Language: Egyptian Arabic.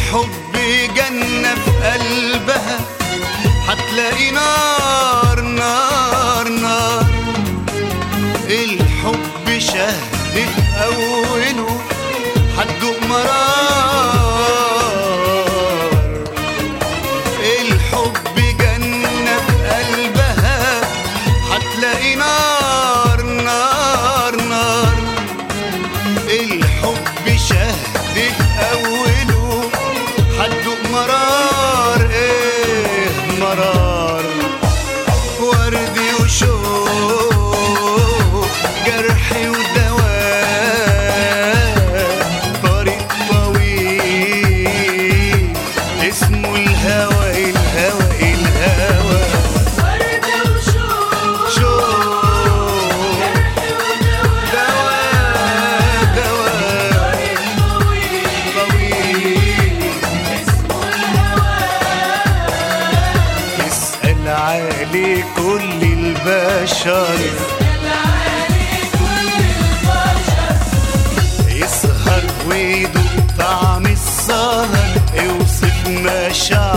الحب جنة في قلبها هتلاقي نار نار نار الحب شهد في أوله هتدوق مرار الحب جنة في قلبها هتلاقي نار نار نار الحب شهد في أوله هتدوق مرار ايه مرار وردي وشوق جرحي ودواء طريق طويل اسمه الهوى الهوى الهوى وردة وشوق شوق دواء دواء طويل طويل اسمه الهوى يسأل عليه كل البشر العالي كل البشر يسهر ويدوق طعم السهر اوصف مشاعر